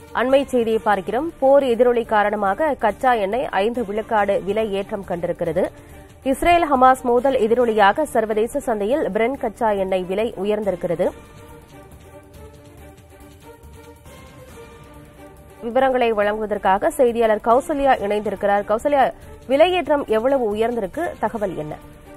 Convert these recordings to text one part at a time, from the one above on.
அண்மை செய்தியை பார்க்கிறோம் போர் எதிரொலி காரணமாக கச்சா எண்ணெய் ஐந்து விழுக்காடு விலை ஏற்றம் கண்டிருக்கிறது இஸ்ரேல் ஹமாஸ் மோதல் எதிரொலியாக சர்வதேச சந்தையில் பிரெண்ட் கச்சா எண்ணெய் விலை உயர்ந்திருக்கிறது விவரங்களை வழங்குவதற்காக செய்தியாளர் கௌசல்யா இணைந்திருக்கிறார் கௌசல்யா விலையேற்றம் எவ்வளவு உயர்ந்திருக்கு தகவல் என்ன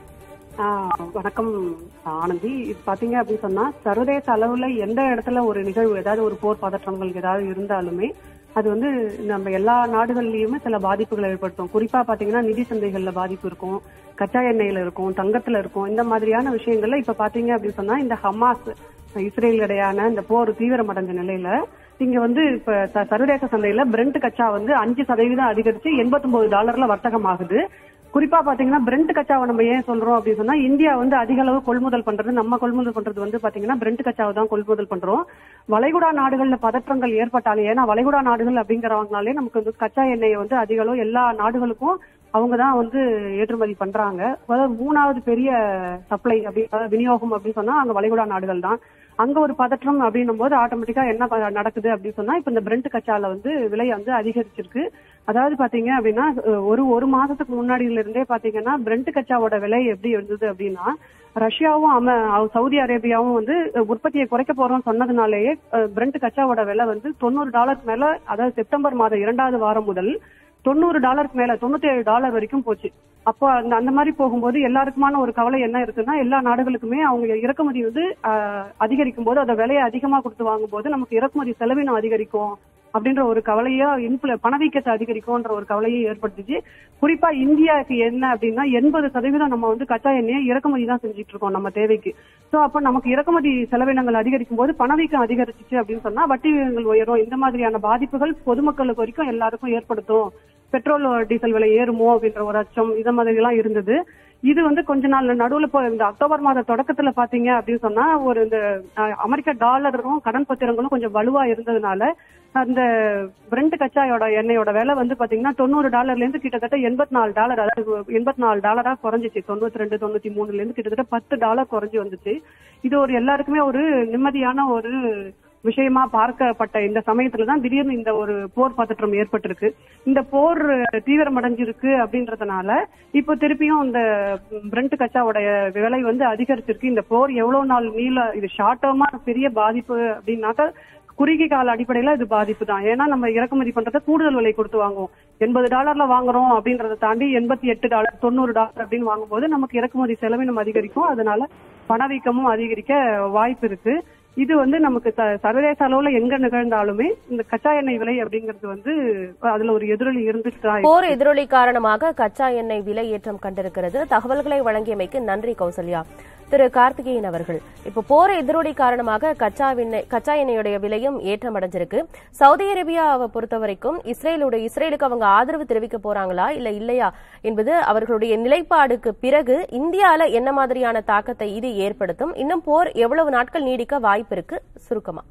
ஆஹ் வணக்கம் ஆனந்தி இது பாத்தீங்க அப்படின்னு சொன்னா சர்வதேச அளவுல எந்த இடத்துல ஒரு நிகழ்வு ஏதாவது ஒரு போர் பதற்றங்கள் ஏதாவது இருந்தாலுமே அது வந்து நம்ம எல்லா நாடுகள்லயுமே சில பாதிப்புகளை ஏற்படுத்தும் குறிப்பா பாத்தீங்கன்னா நிதி சந்தைகள்ல பாதிப்பு இருக்கும் கச்சா எண்ணெயில இருக்கும் தங்கத்துல இருக்கும் இந்த மாதிரியான விஷயங்கள்ல இப்ப பாத்தீங்க அப்படின்னு சொன்னா இந்த ஹமாஸ் இஸ்ரேல் இடையான இந்த போர் தீவிரமடைஞ்ச நிலையில இங்க வந்து இப்ப ச- சர்வதேச சந்தையில பிரெண்ட் கச்சா வந்து அஞ்சு சதவீதம் அதிகரிச்சு 89 டாலர்ல வர்த்தகம் ஆகுது குறிப்பா பாத்தீங்கன்னா பிரெண்ட் கச்சாவை நம்ம ஏன் சொல்றோம் அப்படின்னு சொன்னா இந்தியா வந்து அதிக அளவு கொள்முதல் பண்றது நம்ம கொள்முதல் பண்றது வந்து பாத்தீங்கன்னா பிரெண்ட் கச்சாவை தான் கொள்முதல் பண்றோம் வளைகுடா நாடுகள்ல பதற்றங்கள் ஏற்பட்டாலே ஏன்னா வளைகுடா நாடுகள் அப்படிங்கிறவங்கனாலே நமக்கு வந்து கச்சா எண்ணெயை வந்து அதிக அளவு எல்லா நாடுகளுக்கும் அவங்க தான் வந்து ஏற்றுமதி பண்றாங்க அதாவது மூணாவது பெரிய சப்ளை அப்படி அதாவது விநியோகம் அப்படின்னு சொன்னா அங்க வளைகுடா நாடுகள் தான் அங்க ஒரு பதற்றம் அப்படின்னும் போது ஆட்டோமேட்டிக்கா என்ன ப- நடக்குது அப்படின்னு சொன்னா இப்ப இந்த பிரெண்ட் கச்சால வந்து விலை வந்து அதிகரிச்சிருக்கு அதாவது பாத்தீங்க அப்படின்னா அஹ், ஒரு ஒரு மாசத்துக்கு முன்னாடியில இருந்தே பாத்தீங்கன்னா பிரெண்ட் கச்சாவோட விலை எப்படி இருந்தது அப்படின்னா ரஷ்யாவும் அம அஹ், சவுதி அரேபியாவும் வந்து அஹ், உற்பத்தியை குறைக்க போறோம் சொன்னதுனாலேயே அஹ், பிரெண்ட் கச்சாவோட விலை வந்து தொண்ணூறு டாலருக்கு மேல அதாவது செப்டம்பர் மாதம் இரண்டாவது வாரம் முதல் தொண்ணூறு டாலருக்கு மேல தொண்ணூத்தி ஏழு டாலர் வரைக்கும் போச்சு அப்போ அந்த அந்த மாதிரி போகும்போது எல்லாருக்குமான ஒரு கவலை என்ன இருக்குன்னா எல்லா நாடுகளுக்குமே அவங்க இறக்குமதி வந்து ஆஹ், அதிகரிக்கும் போது அதை விலையை அதிகமா கொடுத்து வாங்கும்போது நமக்கு இறக்குமதி செலவினம் அதிகரிக்கும் அப்படின்ற ஒரு கவலையா இன்ஃபுல பணவீக்கத்தை அதிகரிக்கும்ன்ற ஒரு கவலையை ஏற்படுத்துச்சு குறிப்பா இந்தியாவுக்கு என்ன அப்படின்னா எண்பது சதவீதம் நம்ம வந்து கச்சா எண்ணெயை இறக்குமதி தான் செஞ்சுட்டு இருக்கோம் நம்ம தேவைக்கு சோ அப்ப நமக்கு இறக்குமதி செலவினங்கள் அதிகரிக்கும் போது பணவீக்கம் அதிகரிச்சிச்சு அப்படின்னு சொன்னா வட்டி விகிதங்கள் உயரும் இந்த மாதிரியான பாதிப்புகள் பொதுமக்களுக்கு வரைக்கும் எல்லாருக்கும் ஏற்படுத்தும் பெட்ரோல் டீசல் விலை ஏறுமோ அப்படின்ற ஒரு அச்சம் இந்த மாதிரி எல்லாம் இருந்தது இது வந்து கொஞ்ச நாள் நடுவுல இப்போ இந்த அக்டோபர் மாத தொடக்கத்துல பாத்தீங்க அப்படின்னு சொன்னா ஒரு இந்த அஹ், அமெரிக்க டாலரும் கடன் பத்திரங்களும் கொஞ்சம் வலுவா இருந்ததுனால அந்த பிரெண்ட் கச்சாயோட எண்ணெயோட விலை வந்து பாத்தீங்கன்னா தொண்ணூறு டாலர்ல இருந்து கிட்டத்தட்ட எண்பத்தி நாலு டாலர் அதாவது எண்பத்தி நாலு டாலரா குறைஞ்சிச்சு தொண்ணூத்தி ரெண்டு தொண்ணூத்தி மூணுல இருந்து கிட்டத்தட்ட பத்து டாலர் குறைஞ்சு வந்துச்சு இது ஒரு எல்லாருக்குமே ஒரு நிம்மதியான ஒரு விஷயமா பார்க்கப்பட்ட இந்த சமயத்துல தான் திடீர்னு இந்த ஒரு போர் பதற்றம் ஏற்பட்டிருக்கு இந்த போர் தீவிரமடைஞ்சிருக்கு அப்படின்றதுனால இப்போ திருப்பியும் இந்த பிரெண்ட் கச்சாவோட விலை வந்து அதிகரிச்சிருக்கு இந்த போர் எவ்வளவு நாள் நீள இது ஷார்ட் டேர்மா பெரிய பாதிப்பு அப்படின்னாக்கா குறுகிய கால அடிப்படையில இது பாதிப்பு தான் ஏன்னா நம்ம இறக்குமதி பண்றதை கூடுதல் விலை கொடுத்து வாங்குவோம் எண்பது டாலர்ல வாங்குறோம் அப்படின்றத தாண்டி எண்பத்தி எட்டு டாலர் தொண்ணூறு டாலர் அப்படின்னு வாங்கும்போது நமக்கு இறக்குமதி செலவினம் அதிகரிக்கும் அதனால பணவீக்கமும் அதிகரிக்க வாய்ப்பு இருக்கு இது வந்து நமக்கு ச- சர்வதேச அளவுல எங்க நிகழ்ந்தாலுமே இந்த கச்சா எண்ணெய் விலை அப்படிங்கிறது வந்து அதுல ஒரு எதிரொலி இருந்துட்டு தான் இருக்கு. போர் எதிரொலி காரணமாக கச்சா எண்ணெய் விலை ஏற்றம் கண்டிருக்கிறது தகவல்களை வழங்கியமைக்கு நன்றி கௌசல்யா திரு கார்த்திகேயன் அவர்கள் இப்ப போர் எதிரொலி காரணமாக கச்சா எண்ணெய் கச்சா எண்ணெயுடைய விலையும் ஏற்றம் அடைஞ்சிருக்கு சவுதி அரேபியாவை பொறுத்தவரைக்கும் இஸ்ரேலுடைய இஸ்ரேலுக்கு அவங்க ஆதரவு தெரிவிக்க போறாங்களா இல்ல இல்லையா என்பது அவர்களுடைய நிலைப்பாடுக்கு பிறகு இந்தியால என்ன மாதிரியான தாக்கத்தை இது ஏற்படுத்தும் இன்னும் போர் எவ்வளவு நாட்கள் நீடிக்க வாய்ப்பு இருக்கு சுருக்கமா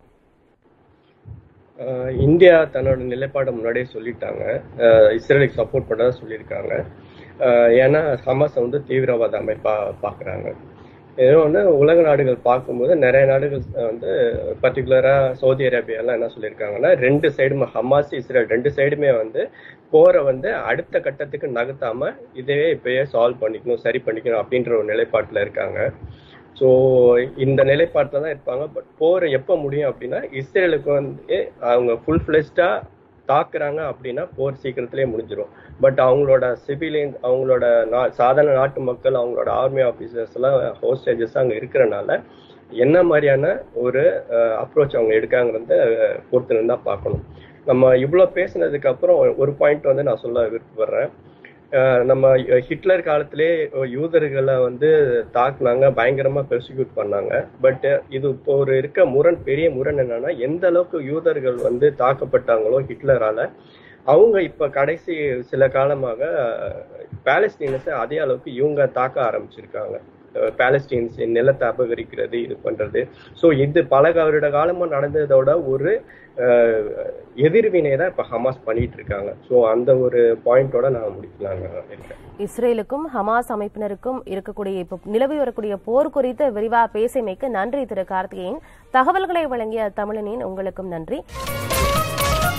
ஆஹ் இந்தியா தன்னோட நிலைப்பாடை முன்னாடியே சொல்லிட்டாங்க ஆஹ் இஸ்ரேலுக்கு சப்போர்ட் பண்ணதா சொல்லியிருக்காங்க ஆஹ் ஏன்னா ஹமாஸ் வந்து தீவிரவாத அமைப்பா பார்க்குறாங்க இன்னொன்று உலக நாடுகள் பார்க்கும்போது நிறைய நாடுகள் வந்து பர்டிகுலராக சவுதி அரேபியாலாம் என்ன சொல்லியிருக்காங்கன்னா ரெண்டு சைடுமே ஹமாஸ் இஸ்ரேல் ரெண்டு சைடுமே வந்து போரை வந்து அடுத்த கட்டத்துக்கு நகர்த்தாம இதையே இப்பயே சால்வ் பண்ணிக்கணும் சரி பண்ணிக்கணும் அப்படின்ற ஒரு நிலைப்பாட்டில் இருக்காங்க ஸோ இந்த நிலைப்பாட்டில் தான் இருப்பாங்க பட் போர் எப்போ முடியும் அப்படின்னா இஸ்ரேலுக்கு வந்து அவங்க ஃபுல் ஃப்ளெஸ்டாக தாக்குறாங்க அப்படின்னா போர் சீக்கிரத்திலே முடிஞ்சிடும் பட் அவங்களோட சிவிலியன் அவங்களோட நா சாதாரண நாட்டு மக்கள் அவங்களோட ஆர்மி ஆஃபீஸர்ஸ் எல்லாம் ஹோஸ்டேஜஸ் அங்கே இருக்கிறனால என்ன மாதிரியான ஒரு அப்ரோச் அவங்க எடுக்காங்கிறத பொறுத்து தான் பார்க்கணும் நம்ம இவ்வளோ பேசுனதுக்கு அப்புறம் ஒரு பாயிண்ட் வந்து நான் சொல்ல விருப்பப்படுறேன் அஹ் நம்ம ஹிட்லர் காலத்திலே யூதர்களை வந்து தாக்குனாங்க பயங்கரமா பெர்சிக்யூட் பண்ணாங்க பட் இது இப்போ ஒரு இருக்க முரண் பெரிய முரண் என்னன்னா எந்த அளவுக்கு யூதர்கள் வந்து தாக்கப்பட்டாங்களோ ஹிட்லரால அவங்க இப்ப கடைசி சில காலமாக பாலஸ்தீனஸை அதே அளவுக்கு இவங்க தாக்க ஆரம்பிச்சிருக்காங்க பாலஸ்டீன்ஸ் நிலத்தை அபகரிக்கிறது இது பண்றது ஸோ இது பல வருட காலமா நடந்ததோட ஒரு அஹ், எதிர்வினை தான் இப்ப ஹமாஸ் பண்ணிட்டு இருக்காங்க ஸோ அந்த ஒரு பாயிண்டோட நான் முடிக்கலாங்க இருக்கேன் இஸ்ரேலுக்கும் ஹமாஸ் அமைப்பினருக்கும் இருக்கக்கூடிய இப்போ நிலவி வரக்கூடிய போர் குறித்து விரிவா பேசியமைக்கு நன்றி திரு கார்த்திகேயன் தகவல்களை வழங்கிய தமிழனின் உங்களுக்கும் நன்றி